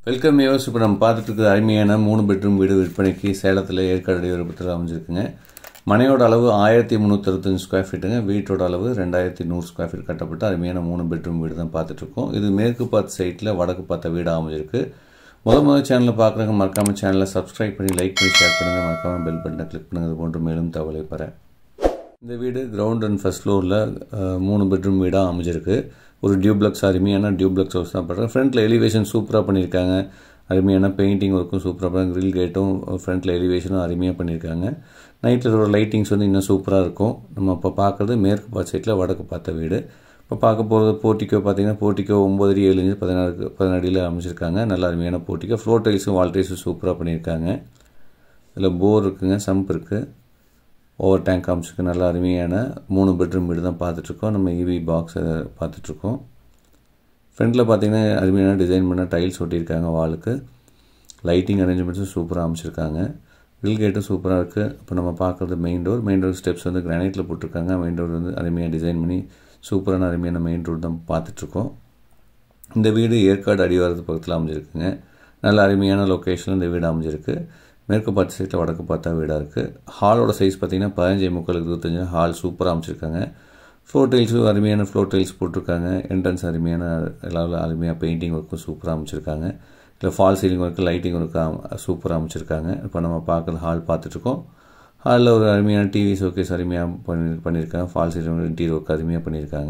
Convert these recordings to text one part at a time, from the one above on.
welcome யோஸ் இப்போ நம்ம பார்த்துட்டு இருக்கிற அருமையான மூணு பெட்ரூம் வீடு விற்பனைக்கு சேலத்தில் ஏற்காடு விருப்பத்தில் அமைஞ்சிருக்குங்க மனையோட அளவு ஆயிரத்தி முந்நூற்றறுபத்தஞ்சு ஸ்கொயர் ஃபீட்டுங்க வீட்டோட அளவு ரெண்டாயிரத்தி நூறு ஸ்கொயர் ஃபீட் கட்டப்பட்ட அருமையான மூணு பெட்ரூம் வீடு தான் பார்த்துட்ருக்கோம் இது மேற்கு பார்த்த சைட்டில் வடக்கு பார்த்த வீடு அமைஞ்சிருக்கு முத முதல் சேனலில் பார்க்குறவங்க மறக்காமல் சேனலை சப்ஸ்கிரைப் பண்ணி லைக் பண்ணி ஷேர் பண்ணுங்கள் மறக்காமல் பெல் பட்டனை கிளிக் பண்ணுங்கள் இது போன்று மேலும் தகவலை பெற இந்த வீடு கிரவுண்ட் அண்ட் ஃபஸ்ட் ஃப்ளோரில் மூணு பெட்ரூம் வீடாக அமைஞ்சிருக்கு ஒரு டியூப்ளக்ஸ் அருமையான டியூப்ளக்ஸ் ஹவுஸ் தான் பண்ணுறேன் ஃப்ரண்ட்டில் எலிவேஷன் சூப்பராக பண்ணியிருக்காங்க அருமையான பெயிண்டிங் ஒர்க்கும் சூப்பராக பண்ண கிரில் கேட்டும் ஃப்ரண்ட்டில் எலிவேஷனும் அருமையாக பண்ணியிருக்காங்க நைட்டில் ஒரு லைட்டிங்ஸ் வந்து இன்னும் சூப்பராக இருக்கும் நம்ம இப்போ பார்க்குறது மேற்கு பார்த்த சைட்டில் வடக்கு பார்த்த வீடு இப்போ பார்க்க போகிறது போர்ட்டிக்கோ பார்த்தீங்கன்னா போர்ட்டிக்கோ ஒம்பது அடி ஏழு இன்ச்சு பதினாறு பதினாறு அடியில் அமைச்சிருக்காங்க நல்ல அருமையான போர்ட்டிக்கோ ஃப்ளோர் டைல்ஸும் வால் டைல்ஸும் சூப்பராக பண்ணியிருக்காங்க இதில் போர் இருக்குங்க சம்ப் இருக்குது ஓவர் டேங்க் காமிச்சுக்கு நல்ல அருமையான மூணு பெட்ரூம் வீடு தான் பார்த்துட்ருக்கோம் நம்ம இவி பாக்ஸ் பார்த்துட்ருக்கோம் ஃப்ரண்ட்டில் பார்த்தீங்கன்னா அருமையான டிசைன் பண்ண டைல்ஸ் ஒட்டியிருக்காங்க வாலுக்கு லைட்டிங் அரேஞ்ச்மெண்ட்ஸும் சூப்பராக அமைச்சிருக்காங்க வில் கேட்டும் சூப்பராக இருக்குது இப்போ நம்ம பார்க்குறது main door main door steps வந்து கிரானைட்டில் போட்டிருக்காங்க மெயின் டோர் வந்து அருமையாக டிசைன் பண்ணி சூப்பரான அருமையான மெயின் ரோடு தான் பார்த்துட்ருக்கோம் இந்த வீடு ஏற்காடு அடிவாரத்து பக்கத்தில் அமைஞ்சிருக்குங்க நல்ல அருமையான லொக்கேஷனில் இந்த வீடு அமைஞ்சிருக்கு மேற்கு பார்த்த சைட்டில் வடக்கு பார்த்தா வீடாக இருக்குது ஹாலோட சைஸ் பார்த்திங்கன்னா பதினஞ்சு முக்காலுக்கு இருபத்தஞ்சு ஹால் சூப்பராக அமைச்சிருக்காங்க ஃப்ளோர் டைல்ஸும் அருமையான ஃப்ளோர் டைல்ஸ் போட்டிருக்காங்க என்ட்ரன்ஸ் அருமையான எல்லாரும் அருமையாக பெயிண்டிங் ஒர்க்கும் சூப்பராக அமைச்சிருக்காங்க இல்லை fall ceiling work lighting work சூப்பராக அமைச்சிருக்காங்க இப்போ நம்ம பார்க்குறது ஹால் பார்த்துட்ருக்கோம் ஹாலில் ஒரு அருமையான டிவி ஷோகேஸ் அருமையாக பண்ணி பண்ணியிருக்காங்க ஃபால் சீலிங் இன்டீரியர் ஒர்க் அருமையாக பண்ணியிருக்காங்க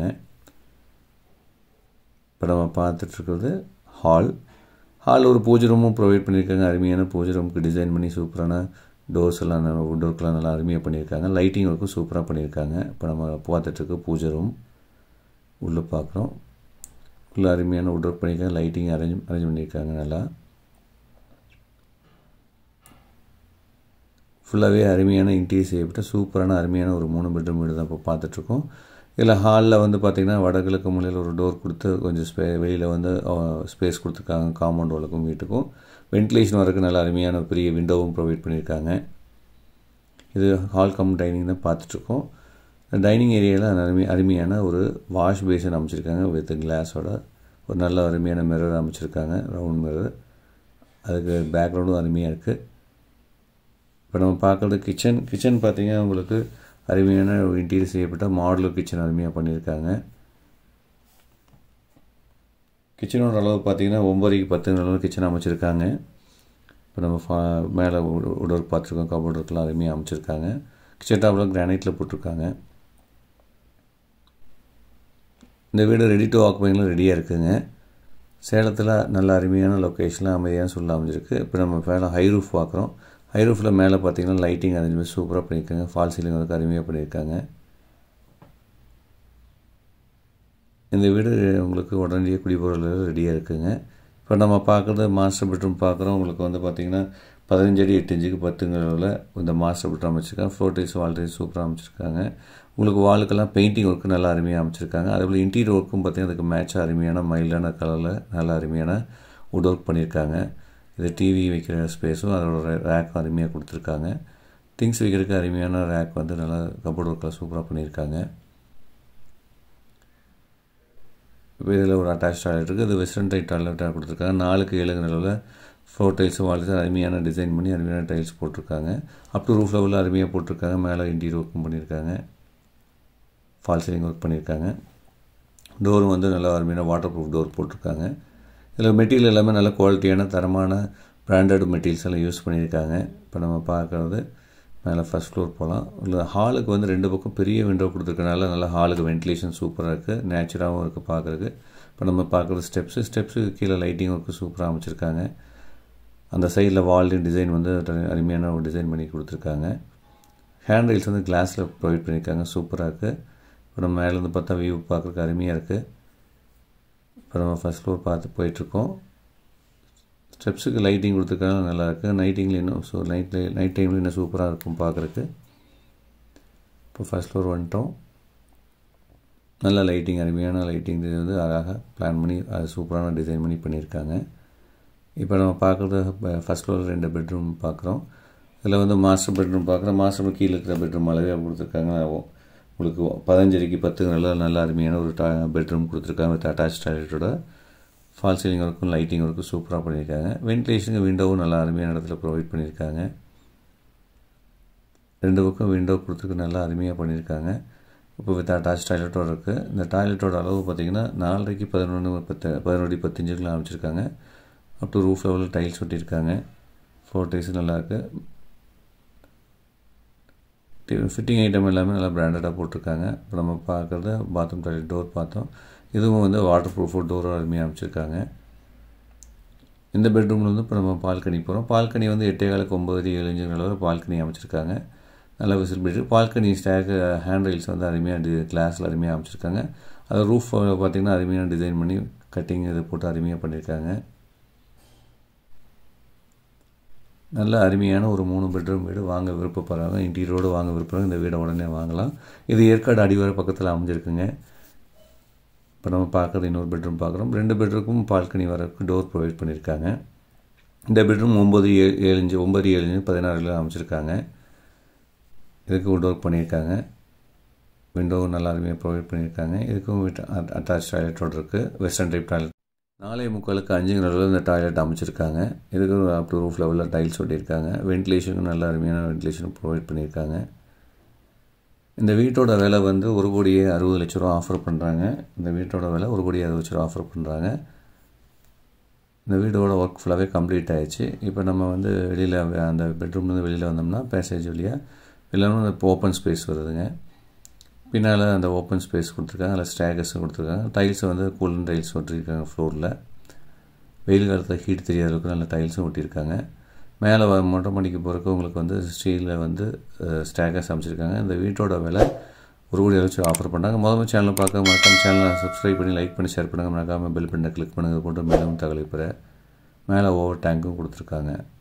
இப்போ நம்ம பார்த்துட்ருக்கிறது ஹால் ஹால் ஒரு பூஜை ரூமும் ப்ரொவைட் பண்ணியிருக்காங்க அருமையான பூஜை ரூமுக்கு டிசைன் பண்ணி சூப்பரான டோர்ஸ் எல்லாம் வுட் ஒர்க்லாம் நல்லா அருமையாக பண்ணியிருக்காங்க லைட்டிங் ஒர்க்கும் சூப்பராக பண்ணியிருக்காங்க இப்போ நம்ம பார்த்துட்ருக்க பூஜை ரூம் உள்ளே பார்க்குறோம் உள்ளே அருமையான வுட் ஒர்க் பண்ணியிருக்காங்க லைட்டிங் அரேஞ்ச் அரேஞ்ச் பண்ணியிருக்காங்க நல்லா ஃபுல்லாகவே அருமையான இன்டீரியர் செய்யப்பட்ட சூப்பரான அருமையான ஒரு மூணு பெட்ரூம் வீடு தான் இப்போ பார்த்துட்ருக்கோம் இதில் ஹாலில் வந்து பார்த்திங்கன்னா வடகிழக்கு மூலையில் ஒரு டோர் கொடுத்து கொஞ்சம் ஸ்பே வெளியில் வந்து ஸ்பேஸ் கொடுத்துருக்காங்க காம்பவுண்ட் வழக்கும் வீட்டுக்கும் வென்டிலேஷன் வரக்கு நல்ல அருமையான ஒரு பெரிய விண்டோவும் ப்ரொவைட் பண்ணியிருக்காங்க இது ஹால் கம் டைனிங் தான் பார்த்துட்ருக்கோம் டைனிங் ஏரியாவில் அருமை அருமையான ஒரு வாஷ் பேஷன் அமைச்சிருக்காங்க வித் கிளாஸோட ஒரு நல்ல அருமையான மிரர் அமைச்சிருக்காங்க ரவுண்ட் மிரர் அதுக்கு பேக்ரவுண்டும் அருமையாக இருக்குது இப்போ நம்ம பார்க்குறது கிச்சன் கிச்சன் பார்த்திங்கன்னா உங்களுக்கு அருமையான இன்டீரியர் செய்யப்பட்ட மாடலர் கிச்சன் அருமையாக பண்ணியிருக்காங்க கிச்சனோட அளவு பார்த்திங்கன்னா ஒம்பதுக்கு பத்து அளவு கிச்சன் அமைச்சிருக்காங்க இப்போ நம்ம ஃபா மேலே உடல் பார்த்துருக்கோம் கபோர்ட் ஒர்க்லாம் அருமையாக அமைச்சிருக்காங்க கிச்சன் டாப்பில் கிரானைட்டில் போட்டிருக்காங்க இந்த வீடு ரெடி டு ஆக்குபைங்கில் ரெடியாக இருக்குதுங்க சேலத்தில் நல்ல அருமையான லொக்கேஷனில் அமைதியான சூழ்நிலை அமைஞ்சிருக்கு இப்போ நம்ம மேலே ஹை ரூஃப் பார்க்குறோம் ஹை ரூஃபில் மேலே பார்த்தீங்கன்னா லைட்டிங் அரேஞ்ச்மெண்ட் சூப்பராக பண்ணியிருக்காங்க ஃபால் சீலிங் ஒர்க் அருமையாக பண்ணியிருக்காங்க இந்த வீடு உங்களுக்கு உடனடியாக குடிபோகிறது ரெடியாக இருக்குதுங்க இப்போ நம்ம பார்க்குறது மாஸ்டர் பெட்ரூம் பார்க்குறோம் உங்களுக்கு வந்து பார்த்திங்கன்னா பதினஞ்சு அடி எட்டு இன்ச்சுக்கு பத்துங்கிறவில் இந்த மாஸ்டர் பெட்ரூம் அமைச்சிருக்காங்க ஃப்ளோர் டைல்ஸ் வால் டைல்ஸ் சூப்பராக அமைச்சிருக்காங்க உங்களுக்கு வாலுக்கெல்லாம் பெயிண்டிங் ஒர்க்கு நல்லா அருமையாக அமைச்சிருக்காங்க அதேபோல் இன்டீரியர் ஒர்க்கும் பார்த்திங்கன்னா அதுக்கு மேட்சாக அருமையான மைல்டான கலரில் நல்ல அருமையான வுட் ஒர்க் பண்ணியிருக்காங்க இது டிவி வைக்கிற ஸ்பேஸும் அதோட ரேக்கும் அருமையாக கொடுத்துருக்காங்க திங்ஸ் வைக்கிறதுக்கு அருமையான ரேக் வந்து நல்லா கபோர்ட் ஒர்க்கில் சூப்பராக பண்ணியிருக்காங்க இப்போ இதில் ஒரு அட்டாச் டாய்லெட் இருக்குது இது வெஸ்டர்ன் டைப் டாய்லெட்டாக கொடுத்துருக்காங்க நாலுக்கு ஏழு நிலவில் ஃப்ளோர் டைல்ஸும் வால்ஸ் அருமையான டிசைன் பண்ணி அருமையான டைல்ஸ் போட்டிருக்காங்க அப் டு ரூஃப் லெவலில் அருமையாக போட்டிருக்காங்க மேலே இன்டீரியர் ஒர்க்கும் பண்ணியிருக்காங்க ஃபால் சீலிங் ஒர்க் பண்ணியிருக்காங்க டோரும் வந்து நல்லா அருமையான வாட்டர் ப்ரூஃப் டோர் போட்டிருக்காங்க இதில் மெட்டீரியல் எல்லாமே நல்ல குவாலிட்டியான தரமான பிராண்டட் மெட்டீரியல்ஸ் எல்லாம் யூஸ் பண்ணியிருக்காங்க இப்போ நம்ம பார்க்குறது மேலே ஃபஸ்ட் ஃப்ளோர் போகலாம் இல்லை ஹாலுக்கு வந்து ரெண்டு பக்கம் பெரிய விண்டோ கொடுத்துருக்கனால நல்லா ஹாலுக்கு வென்டிலேஷன் சூப்பராக இருக்குது நேச்சுராகவும் இருக்குது பார்க்குறதுக்கு இப்போ நம்ம பார்க்குறது ஸ்டெப்ஸு ஸ்டெப்ஸுக்கு கீழே லைட்டிங் ஒர்க்கு சூப்பராக அமைச்சிருக்காங்க அந்த சைடில் வால்லையும் டிசைன் வந்து அருமையான ஒரு டிசைன் பண்ணி கொடுத்துருக்காங்க ஹேண்ட் ரைல்ஸ் வந்து கிளாஸில் ப்ரொவைட் பண்ணியிருக்காங்க சூப்பராக இருக்குது இப்போ நம்ம மேலேருந்து பார்த்தா வியூ பார்க்குறதுக்கு அருமையாக இருக்குது இப்போ நம்ம ஃபஸ்ட் ஃப்ளோர் பார்த்து போயிட்டுருக்கோம் ஸ்டெப்ஸுக்கு லைட்டிங் கொடுத்துருக்காங்க நல்லாயிருக்கு நைட்டிங்கில் இன்னும் ஸோ நைட் நைட் டைமில் இன்னும் சூப்பராக இருக்கும் பார்க்குறக்கு இப்போ ஃபஸ்ட் ஃப்ளோர் வந்துட்டோம் நல்ல லைட்டிங் அருமையான லைட்டிங் இது வந்து அழகாக பிளான் பண்ணி அது சூப்பரான டிசைன் பண்ணி பண்ணியிருக்காங்க இப்போ நம்ம பார்க்குறது ஃபஸ்ட் ஃப்ளோரில் ரெண்டு பெட்ரூம் பார்க்குறோம் இதில் வந்து மாஸ்டர் பெட்ரூம் பார்க்குறோம் மாஸ்டர் கீழே இருக்கிற பெட்ரூம் அளவே கொடுத்துருக்காங்க உங்களுக்கு பதினஞ்சரைக்கு பத்து நல்ல நல்ல அருமையான ஒரு டா பெட்ரூம் கொடுத்துருக்காங்க வித் அட்டாச் டாய்லெட்டோட ஃபால் சீலிங் ஒர்க்கும் லைட்டிங் ஒர்க்கும் சூப்பராக பண்ணியிருக்காங்க வென்டிலேஷனுக்கு விண்டோவும் நல்லா அருமையான இடத்துல ப்ரொவைட் பண்ணியிருக்காங்க ரெண்டு பக்கம் விண்டோ கொடுத்துருக்கு நல்லா அருமையாக பண்ணியிருக்காங்க இப்போ வித் அட்டாச் டாய்லெட்டோடு இருக்குது இந்த டாய்லெட்டோட அளவு பார்த்திங்கன்னா நாலரைக்கு பதினொன்று பத்து பதினொடி பத்தஞ்சுக்குலாம் அமைச்சிருக்காங்க அப் டு ரூஃப் லெவலில் டைல்ஸ் ஒட்டியிருக்காங்க ஃப்ளோர் டைல்ஸ் நல்லாயிருக்கு ஃபிட்டிங் ஐட்டம் எல்லாமே நல்லா பிராண்டடாக போட்டிருக்காங்க இப்போ நம்ம பார்க்குறது பாத்ரூம் டாய்லெட் டோர் பார்த்தோம் இதுவும் வந்து வாட்டர் ப்ரூஃப் டோரும் அருமையாக அமைச்சிருக்காங்க இந்த பெட்ரூமில் வந்து இப்போ நம்ம பால்கனி போகிறோம் பால்கனி வந்து எட்டே காலுக்கு ஒம்பது ஏழு இன்ச்சு அளவில் பால்கனி அமைச்சிருக்காங்க நல்ல விசிபிலிட்டி பால்கனி ஸ்டேக்கு ஹேண்ட் ரைல்ஸ் வந்து அருமையாக டி கிளாஸில் அருமையாக அமைச்சிருக்காங்க அது ரூஃப் பார்த்திங்கன்னா அருமையாக டிசைன் பண்ணி கட்டிங் இது போட்டு அருமையாக பண்ணியிருக்காங்க நல்ல அருமையான ஒரு மூணு பெட்ரூம் வீடு வாங்க விருப்பப்படுறாங்க இன்டீரியரோடு வாங்க விருப்பப்படுறாங்க இந்த வீடை உடனே வாங்கலாம் இது ஏற்காடு அடிவார பக்கத்தில் அமைஞ்சிருக்குங்க இப்போ நம்ம பார்க்குறது இன்னொரு பெட்ரூம் பார்க்குறோம் ரெண்டு பெட்ரூமுக்கும் பால்கனி வரக்கு டோர் ப்ரொவைட் பண்ணியிருக்காங்க இந்த பெட்ரூம் ஒம்பது ஏழு ஏழு இன்ச்சு ஒம்பது ஏழு இன்ச்சு பதினாறுல அமைச்சிருக்காங்க இதுக்கு வுட் ஒர்க் பண்ணியிருக்காங்க விண்டோவும் நல்லா அருமையாக ப்ரொவைட் பண்ணியிருக்காங்க இதுக்கும் அட்டாச் டாய்லெட்டோடு இருக்குது வெஸ்டர்ன் டைப் டாய்லெட் நாலே முக்காலுக்கு அஞ்சுங்கிற அளவில் இந்த டாய்லெட் அமைச்சிருக்காங்க இதுக்கு அப் டு ரூஃப் லெவலில் டைல்ஸ் ஒட்டியிருக்காங்க வென்டிலேஷனுக்கும் நல்ல அருமையான வென்டிலேஷன் ப்ரொவைட் பண்ணியிருக்காங்க இந்த வீட்டோட விலை வந்து ஒரு கோடியே அறுபது லட்ச ரூபா ஆஃபர் பண்ணுறாங்க இந்த வீட்டோட விலை ஒரு கோடி அறுபது லட்ச ரூபா ஆஃபர் பண்ணுறாங்க இந்த வீடோட ஒர்க் ஃபுல்லாகவே கம்ப்ளீட் ஆயிடுச்சு இப்போ நம்ம வந்து வெளியில் அந்த பெட்ரூம்லேருந்து வெளியில் வந்தோம்னா பேசேஜ் வழியாக இல்லைன்னா இப்போ ஓப்பன் ஸ்பேஸ் வருதுங்க பின்னால் அந்த ஓப்பன் ஸ்பேஸ் கொடுத்துருக்காங்க அதில் ஸ்டேகர்ஸும் கொடுத்துருக்காங்க டைல்ஸ் வந்து கூலன் டைல்ஸ் ஒட்டியிருக்காங்க ஃப்ளோரில் வெயில் காலத்தில் ஹீட் தெரியாத அளவுக்கு நல்ல டைல்ஸும் ஒட்டியிருக்காங்க மேலே மொட்டை மாடிக்கு போகிறக்கு உங்களுக்கு வந்து ஸ்டீலில் வந்து ஸ்டேகர்ஸ் அமைச்சிருக்காங்க இந்த வீட்டோட விலை ஒரு கோடி வச்சு ஆஃபர் பண்ணுறாங்க முதல்ல சேனலில் பார்க்க மறக்காம சேனலை சப்ஸ்கிரைப் பண்ணி லைக் பண்ணி ஷேர் பண்ணுங்கள் மறக்காமல் பெல் பண்ண கிளிக் பண்ணுங்கள் போட்டு மேலும் தகவலை பெற மேலே ஓவர் டேங்க்கும் கொடுத்துருக்காங்க